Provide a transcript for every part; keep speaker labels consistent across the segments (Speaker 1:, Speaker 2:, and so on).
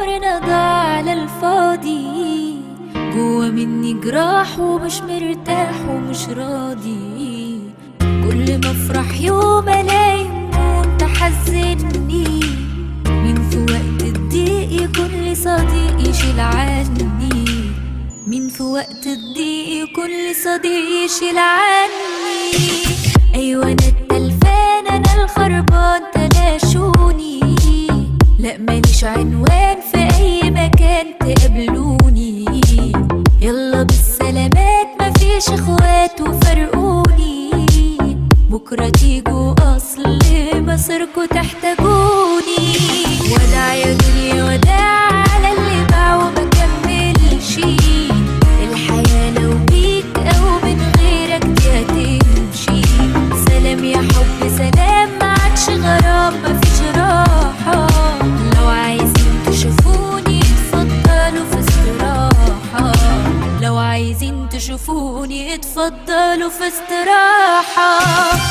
Speaker 1: عمرنا ضاع على الفاضي جوا مني جراح ومش مرتاح ومش راضي كل ما افرح يوم الاقي هموم تحزني مين في وقت الضيق يكون لي صديق يشيل عني مين في وقت الضيق يكون لي صديق يشيل عني ايوه انا التلفان انا الخربان تلاشوني لا ماليش عنوان في اي مكان تقابلوني يلا بالسلامات مفيش اخوات وفرقوني بكرة تيجوا اصل مصيركوا تحتاجوني وداع يا دنيا وداع على اللي باع وما كملش الحياة لو بيك او من غيرك دي هتمشي سلام يا حب سلام ما عادش غرام مفيش راحة لو عايزين تشوفوني اتفضلوا في استراحة لو عايزين تشوفوني اتفضلوا في استراحة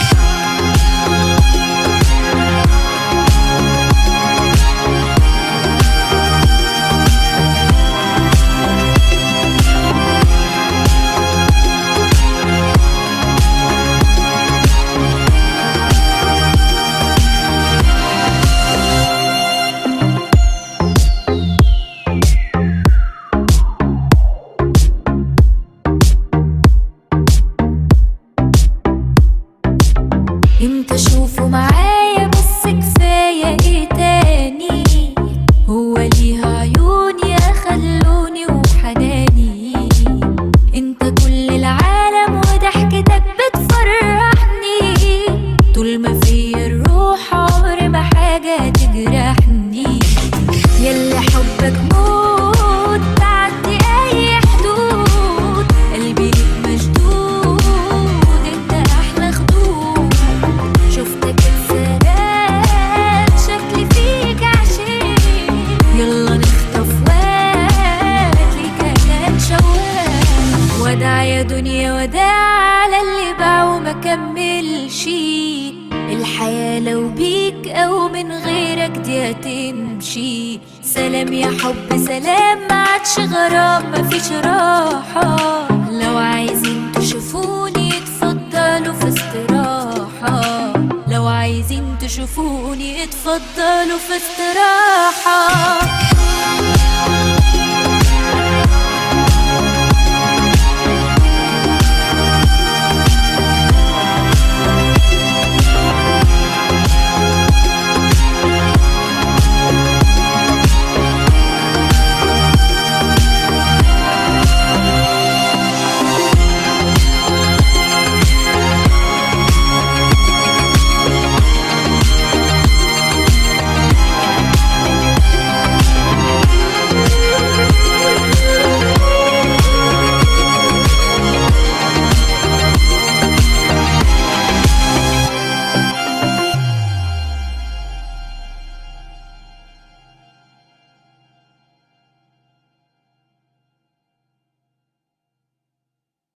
Speaker 1: انت شوفوا معايا بس كفاية ايه تاني هو ليها عيون يا خلوني وحناني انت كل العالم وضحكتك بتفرحني طول ما فيا الروح عمر ما حاجة تجرحني ياللي حبك موت تعدي اي حدود قلبي ليك مشدود انت احلى خدود شفتك اتسرقت شكلي فيك عشيق يلا نخطف واد ليك كان شواق وداع يا دنيا وداع على اللي باع وما كملش الحياة لو بيك أو من غيرك دي هتمشي سلام يا حب سلام ما عادش غرام مفيش راحة لو عايزين تشوفوني اتفضلوا في استراحة لو عايزين تشوفوني اتفضلوا في استراحة